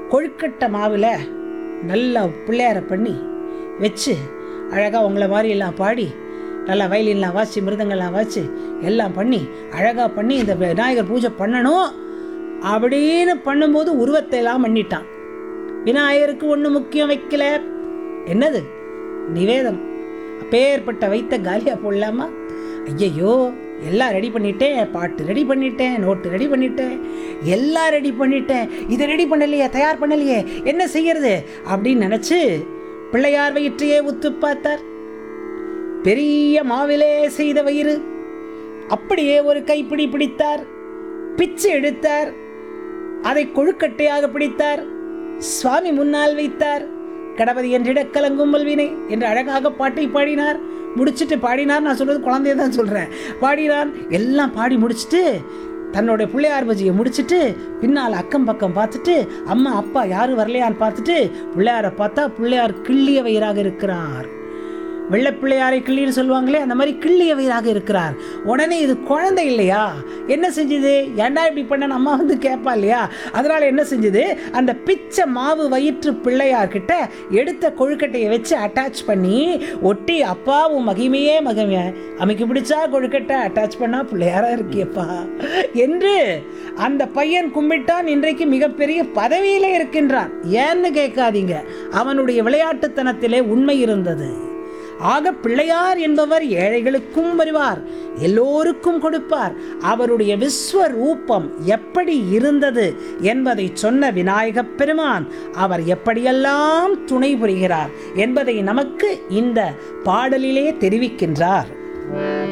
கொழுக்கட்டை மாவில் நல்லா பிள்ளையார பண்ணி வச்சு அழகாக உங்களை மாதிரி எல்லாம் பாடி நல்லா வயலின்லாம் வாசி மிருதங்கள்லாம் வாசி எல்லாம் பண்ணி அழகாக பண்ணி இந்த விநாயகர் பூஜை பண்ணணும் அப்படின்னு பண்ணும்போது உருவத்தை எல்லாம் பண்ணிட்டான் விநாயகருக்கு ஒன்று முக்கியம் வைக்கல என்னது நிவேதம் அப்பேற்பட்ட வைத்த காலியா போடலாமா ஐயையோ எல்லாம் ரெடி பண்ணிட்டேன் பாட்டு ரெடி பண்ணிட்டேன் நோட்டு ரெடி பண்ணிட்டேன் எல்லாம் ரெடி பண்ணிட்டேன் இதை ரெடி பண்ணலையே தயார் பண்ணலையே என்ன செய்யறது அப்படின்னு நினச்சி பிள்ளையார் வயிற்றையே உத்து பார்த்தார் பெரிய மாவிலே செய்த வயிறு அப்படியே ஒரு கைப்பிடி பிடித்தார் பிச்சு எடுத்தார் அதை கொழுக்கட்டையாக பிடித்தார் சுவாமி முன்னால் வைத்தார் கடபதி என்றிட கலங்கும் மல்வினை என்று அழகாக பாட்டை பாடினார் முடிச்சிட்டு பாடினார் நான் சொல்றது குழந்தைய தான் சொல்றேன் பாடினார் எல்லாம் பாடி முடிச்சிட்டு தன்னோட பிள்ளையார் பஜியை முடிச்சிட்டு பின்னால் அக்கம் பக்கம் பார்த்துட்டு அம்மா அப்பா யாரும் வரலையான்னு பார்த்துட்டு பிள்ளையாரை பார்த்தா பிள்ளையார் கிள்ளிய வயிறாக இருக்கிறார் வெள்ளை பிள்ளையாரை கிள்ளின்னு சொல்லுவாங்களே அந்த மாதிரி கிள்ளிய வயிறாக இருக்கிறார் உடனே இது குழந்தை இல்லையா என்ன செஞ்சது ஏன்டா இப்படி பண்ண அம்மா வந்து கேட்பா இல்லையா அதனால என்ன செஞ்சது அந்த பிச்சை மாவு வயிற்று பிள்ளையார் கிட்ட எடுத்த கொழுக்கட்டையை வச்சு அட்டாச் பண்ணி ஒட்டி அப்பாவும் மகிமையே மகிமைய அமைக்கு பிடிச்சா கொழுக்கட்டை அட்டாச் பண்ணா பிள்ளையாரா இருக்கியப்பா என்று அந்த பையன் கும்பிட்டான் இன்றைக்கு மிகப்பெரிய பதவியிலே இருக்கின்றான் ஏன்னு கேட்காதீங்க அவனுடைய விளையாட்டுத்தனத்திலே உண்மை இருந்தது ஆக பிள்ளையார் என்பவர் ஏழைகளுக்கும் வருவார் எல்லோருக்கும் கொடுப்பார் அவருடைய விஸ்வரூபம் எப்படி இருந்தது என்பதை சொன்ன விநாயகப் பெருமான் அவர் எப்படியெல்லாம் துணை புரிகிறார் என்பதை நமக்கு இந்த பாடலிலே தெரிவிக்கின்றார்